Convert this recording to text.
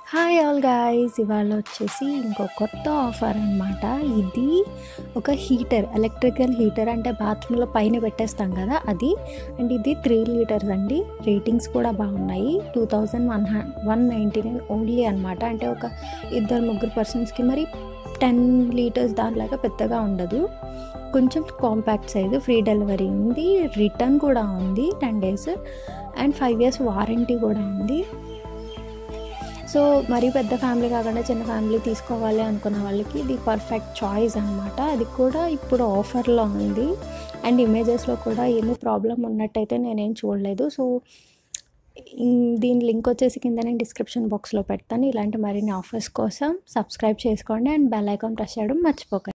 hi all guys ఇవాళ వచ్చేసి ఇంకో కొత్త ఆఫర్ అనమాట ఇది ఒక హీటర్ ఎలక్ట్రికల్ హీటర్ అంటే బాత్రూంలో పైన పెట్టేస్తాం కదా అది అండ్ ఇది త్రీ లీటర్స్ అండి రేటింగ్స్ కూడా బాగున్నాయి two thousand one one ninety nine only అనమాట అంటే ఒక ఇద్దరు ముగ్గురు పర్సన్స్కి మరి టెన్ లీటర్స్ దానిలాగా పెద్దగా ఉండదు కొంచెం కాంపాక్ట్ సైజు ఫ్రీ డెలివరీ ఉంది రిటర్న్ కూడా ఉంది ten days and five years warranty కూడా ఉంది సో మరీ పెద్ద ఫ్యామిలీ కాకుండా చిన్న ఫ్యామిలీ తీసుకోవాలి అనుకున్న వాళ్ళకి ఇది పర్ఫెక్ట్ చాయిస్ అనమాట అది కూడా ఇప్పుడు ఆఫర్లో ఉంది అండ్ ఇమేజెస్లో కూడా ఏమీ ప్రాబ్లం ఉన్నట్టయితే నేనేం చూడలేదు సో ఇన్- దీని లింక్ వచ్చేసి కింద నేను డిస్క్రిప్షన్ బాక్స్లో పెడతాను ఇలాంటి మరిన్ని ఆఫర్స్ కోసం సబ్స్క్రైబ్ చేసుకోండి అండ్ బెల్ ఐకాన్ ప్రెస్ చేయడం మర్చిపోకండి